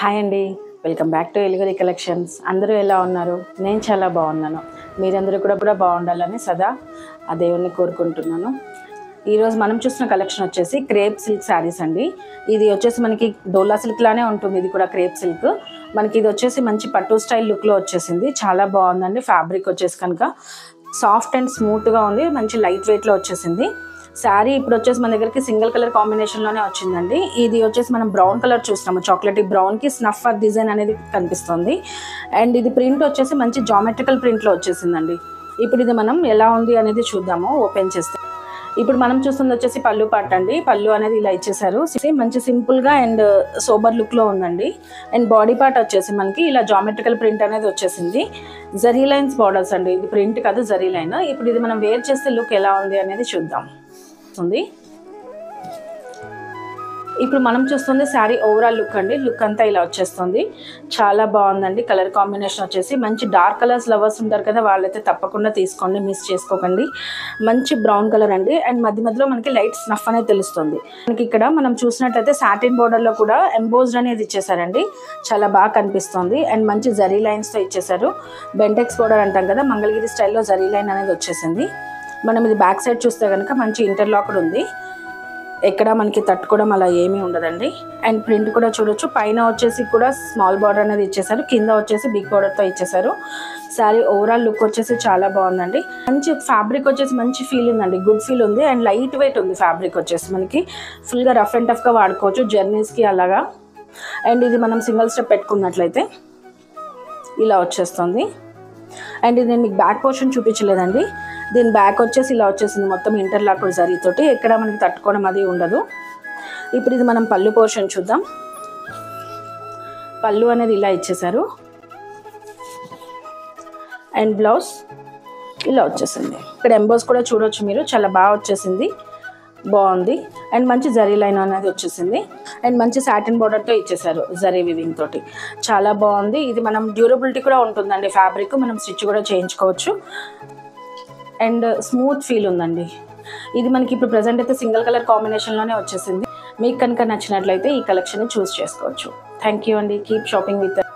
hi అండి welcome back to Eluguri collections అందరూ ఎలా ఉన్నారు నేను చాలా బాగున్నాను మీరందరూ కూడా కూడా బాగుండాలని సదా ఆ దేవుణ్ణి కోరుకుంటున్నాను ఈరోజు మనం చూసిన కలెక్షన్ వచ్చేసి క్రేప్ సిల్క్ శారీస్ అండి ఇది వచ్చేసి మనకి డోలా సిల్క్ లానే ఉంటుంది ఇది కూడా క్రేప్ సిల్క్ మనకి ఇది వచ్చేసి మంచి పట్టు స్టైల్ లుక్లో వచ్చేసింది చాలా బాగుందండి ఫ్యాబ్రిక్ వచ్చేసి కనుక సాఫ్ట్ అండ్ స్మూత్గా ఉంది మంచి లైట్ వెయిట్లో వచ్చేసింది శారీ ఇప్పుడు వచ్చేసి మన దగ్గరికి సింగిల్ కలర్ కాంబినేషన్లోనే వచ్చిందండి ఇది వచ్చేసి మనం బ్రౌన్ కలర్ చూస్తున్నాము చాక్లెట్ బ్రౌన్కి స్నఫర్ డిజైన్ అనేది కనిపిస్తుంది అండ్ ఇది ప్రింట్ వచ్చేసి మంచి జామెట్రికల్ ప్రింట్లో వచ్చేసిందండి ఇప్పుడు ఇది మనం ఎలా ఉంది అనేది చూద్దాము ఓపెన్ చేస్తే ఇప్పుడు మనం చూస్తుంది వచ్చేసి పళ్ళు పాట అండి పళ్ళు అనేది ఇలా ఇచ్చేసారు మంచి సింపుల్ గా అండ్ సోబర్ లుక్ లో ఉందండి అండ్ బాడీ పార్ట్ వచ్చేసి మనకి ఇలా జామెట్రికల్ ప్రింట్ అనేది వచ్చేసింది జరీ లైన్స్ బార్డర్స్ అండి ఇది ప్రింట్ కాదు జరీ లైన్ ఇప్పుడు ఇది మనం వేర్ చేస్తే లుక్ ఎలా ఉంది అనేది చూద్దాం ఉంది ఇప్పుడు మనం చూస్తుంది శారీ ఓవరాల్ లుక్ అండి లుక్ అంతా ఇలా వచ్చేస్తుంది చాలా బాగుందండి కలర్ కాంబినేషన్ వచ్చేసి మంచి డార్క్ కలర్స్ లవర్స్ ఉంటారు కదా వాళ్ళైతే తప్పకుండా తీసుకోండి మిస్ చేసుకోకండి మంచి బ్రౌన్ కలర్ అండి అండ్ మధ్య మధ్యలో మనకి లైట్ స్నఫ్ అనేది తెలుస్తుంది మనకి ఇక్కడ మనం చూసినట్లయితే సాటిన్ బోర్డర్లో కూడా ఎంబోజ్డ్ అనేది ఇచ్చేసారండి చాలా బాగా కనిపిస్తుంది అండ్ మంచి జరీ లైన్స్తో ఇచ్చేసారు బెంటెక్స్ బోర్డర్ అంటాం కదా మంగళగిరి స్టైల్లో జరీ లైన్ అనేది వచ్చేసింది మనం ఇది బ్యాక్ సైడ్ చూస్తే కనుక మంచి ఇంటర్లాక్డ్ ఉంది ఎక్కడ మనకి తట్టుకోవడం అలా ఏమీ ఉండదండి అండ్ ప్రింట్ కూడా చూడొచ్చు పైన వచ్చేసి కూడా స్మాల్ బార్డర్ అనేది ఇచ్చేసారు కింద వచ్చేసి బిగ్ బార్డర్తో ఇచ్చేసారు శారీ ఓవరాల్ లుక్ వచ్చేసి చాలా బాగుందండి మంచి ఫ్యాబ్రిక్ వచ్చేసి మంచి ఫీల్ ఉందండి గుడ్ ఫీల్ ఉంది అండ్ లైట్ వెయిట్ ఉంది ఫ్యాబ్రిక్ వచ్చేసి మనకి ఫుల్గా రఫ్ అండ్ టఫ్గా వాడుకోవచ్చు జర్నీస్కి అలాగా అండ్ ఇది మనం సింగిల్ స్టెప్ పెట్టుకున్నట్లయితే ఇలా వచ్చేస్తుంది అండ్ ఇది నేను మీకు బ్యాక్ పోర్షన్ చూపించలేదండి దీని బ్యాక్ వచ్చేసి ఇలా వచ్చేసింది మొత్తం ఇంటర్లాక్ జరీతోటి ఎక్కడ మనకి తట్టుకోవడం అది ఉండదు ఇప్పుడు ఇది మనం పళ్ళు పోర్షన్ చూద్దాం పళ్ళు అనేది ఇలా ఇచ్చేసారు అండ్ బ్లౌజ్ ఇలా వచ్చేసింది ఇక్కడ ఎంబోస్ కూడా చూడొచ్చు మీరు చాలా బాగా వచ్చేసింది బాగుంది అండ్ మంచి జరీ లైన్ అనేది వచ్చేసింది అండ్ మంచి సాటిన్ బార్డర్తో ఇచ్చేసారు జరీ వివింగ్ తోటి చాలా బాగుంది ఇది మనం డ్యూరబిలిటీ కూడా ఉంటుందండి ఫ్యాబ్రిక్ మనం స్టిచ్ కూడా చేయించుకోవచ్చు అండ్ స్మూత్ ఫీల్ ఉందండి ఇది మనకి ఇప్పుడు ప్రజెంట్ అయితే సింగిల్ కలర్ కాంబినేషన్లోనే వచ్చేసింది మీకు కనుక నచ్చినట్లయితే ఈ కలెక్షన్ చూస్ చేసుకోవచ్చు థ్యాంక్ యూ అండి కీప్ షాపింగ్ విత్